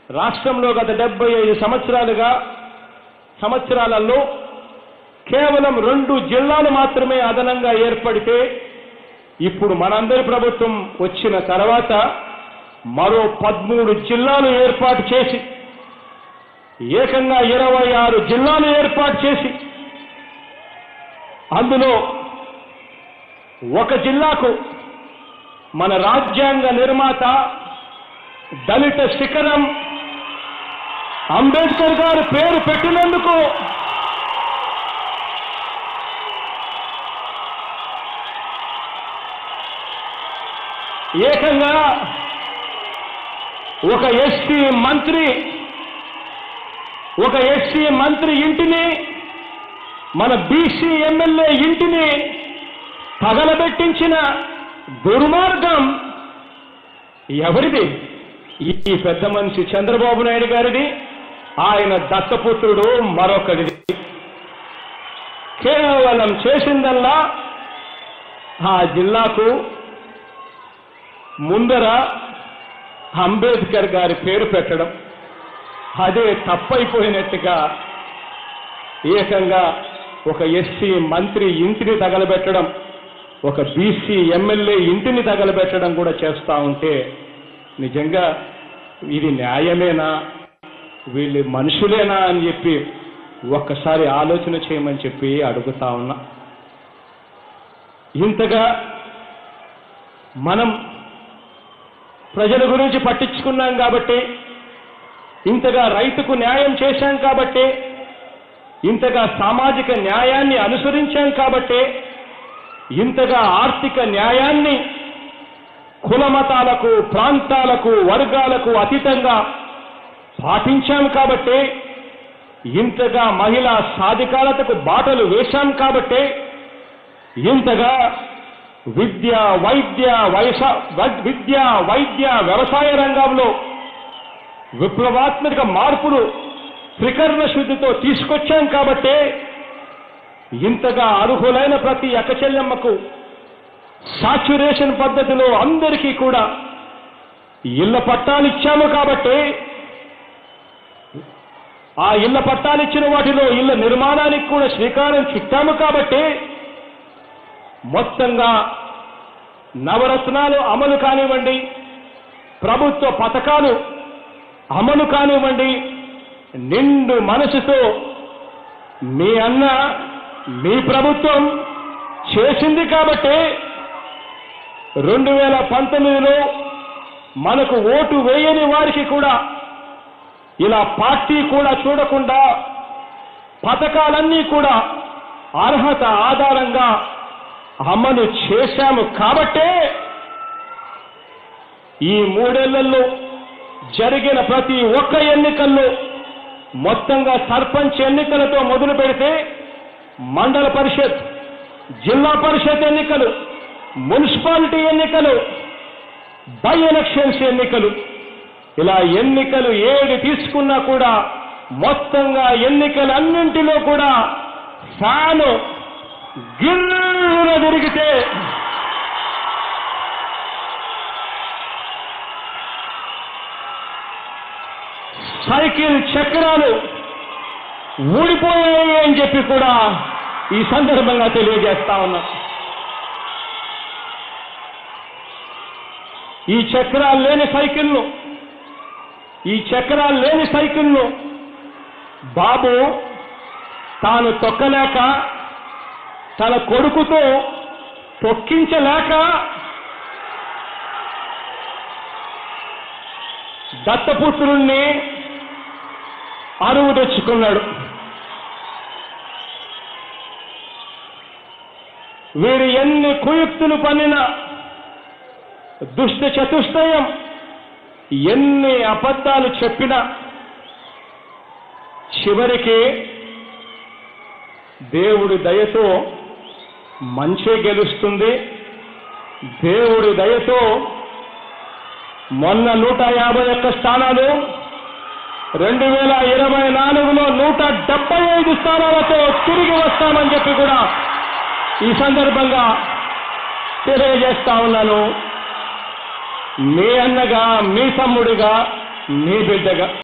రాష్ట్రంలో గత డెబ్బై ఐదు సంవత్సరాలుగా సంవత్సరాలలో కేవలం రెండు జిల్లాలు మాత్రమే అదనంగా ఏర్పడితే ఇప్పుడు మనందరి ప్రభుత్వం వచ్చిన తర్వాత మరో పదమూడు జిల్లాలు ఏర్పాటు చేసి ఏకంగా ఇరవై ఆరు జిల్లాలు ఏర్పాటు చేసి అందులో ఒక జిల్లాకు మన రాజ్యాంగ నిర్మాత దళిత శిఖరం అంబేద్కర్ గారు పేరు పెట్టినందుకు ఏకంగా ఒక ఎస్టీ మంత్రి ఒక ఎస్సీ మంత్రి ఇంటిని మన బీసీ ఎమ్మెల్యే ఇంటిని తగలబెట్టించిన దుర్మార్గం ఎవరిది ఈ పెద్ద మనిషి చంద్రబాబు నాయుడు గారిది ఆయన దత్తపుత్రుడు మరొకరిది కేవలం చేసిందల్లా ఆ జిల్లాకు ముందర అంబేద్కర్ గారి పేరు పెట్టడం అదే తప్పైపోయినట్టుగా ఏకంగా ఒక ఎస్సీ మంత్రి ఇంటిని తగలబెట్టడం ఒక బీసీ ఎమ్మెల్యే ఇంటిని తగలబెట్టడం కూడా చేస్తా ఉంటే నిజంగా ఇది న్యాయమేనా వీళ్ళు మనుషులేనా అని చెప్పి ఒక్కసారి ఆలోచన చేయమని చెప్పి అడుగుతా ఉన్నా ఇంతగా మనం ప్రజల గురించి పట్టించుకున్నాం కాబట్టి ఇంతగా రైతుకు న్యాయం చేశాం కాబట్టి ఇంతగా సామాజిక న్యాయాన్ని అనుసరించాం కాబట్టి ఇంతగా ఆర్థిక న్యాయాన్ని కులమతాలకు ప్రాంతాలకు వర్గాలకు అతీతంగా పాటించాం కాబట్టి ఇంతగా మహిళా సాధికారతకు బాటలు వేశాం కాబట్టి ఇంతగా విద్య వైద్య వైస వై- విద్య వైద్య వ్యవసాయ రంగంలో విప్లవాత్మక మార్పులు త్రికరణ శుద్ధితో తీసుకొచ్చాం కాబట్టి ఇంతగా అర్హులైన ప్రతి అక్కచెల్లెమ్మకు సాచ్యురేషన్ పద్ధతిలో అందరికీ కూడా ఇళ్ల పట్టాలు ఇచ్చాము కాబట్టి ఆ ఇళ్ల పట్టాలు ఇచ్చిన వాటిలో ఇళ్ల నిర్మాణానికి కూడా శ్రీకారం చుట్టాము కాబట్టి మొత్తంగా నవరత్నాలు అమలు కానివ్వండి ప్రభుత్వ పథకాలు అమలు కానివ్వండి నిండు మనసుతో మీ అన్న మీ ప్రభుత్వం చేసింది కాబట్టి రెండు వేల పంతొమ్మిదిలో మనకు ఓటు వేయని వారికి కూడా ఇలా పార్టీ కూడా చూడకుండా పథకాలన్నీ కూడా అర్హత ఆధారంగా అమలు చేశాము కాబట్టే ఈ మూడేళ్లలో జరిగిన ప్రతి ఒక్క ఎన్నికల్లో మొత్తంగా సర్పంచ్ ఎన్నికలతో మొదలు పెడితే మండల పరిషత్ జిల్లా పరిషత్ ఎన్నికలు మున్సిపాలిటీ ఎన్నికలు బై ఎలక్షన్స్ ఎన్నికలు ఇలా ఎన్నికలు ఏది తీసుకున్నా కూడా మొత్తంగా ఎన్నికలన్నింటిలో కూడా ఫ్యాను గిర్రున తిరిగితే సైకిల్ చక్రాలు ఊడిపోయాయి అని చెప్పి కూడా ఈ సందర్భంగా తెలియజేస్తా ఉన్నా ఈ చక్రాలు లేని సైకిల్ను ఈ చక్రాలు లేని సైకిల్ను బాబు తాను తొక్కలేక తన కొడుకుతో తొక్కించలేక దత్తపుత్రుల్ని అరువు తెచ్చుకున్నాడు వీరు ఎన్ని కుయుక్తులు పన్నినా దుష్ట చతుష్టయం ఎన్ని అబద్ధాలు చెప్పినా చివరికి దేవుడి దయతో మంచే గెలుస్తుంది దేవుడి దయతో మొన్న నూట యాభై ఒక్క స్థానాలు రెండు వేల ఇరవై నాలుగులో నూట డెబ్బై ఐదు స్థానాలతో తిరిగి వస్తామని చెప్పి కూడా ఈ సందర్భంగా తెలియజేస్తా ఉన్నాను మీ అన్నగా మీ తమ్ముడిగా మీ బిడ్డగా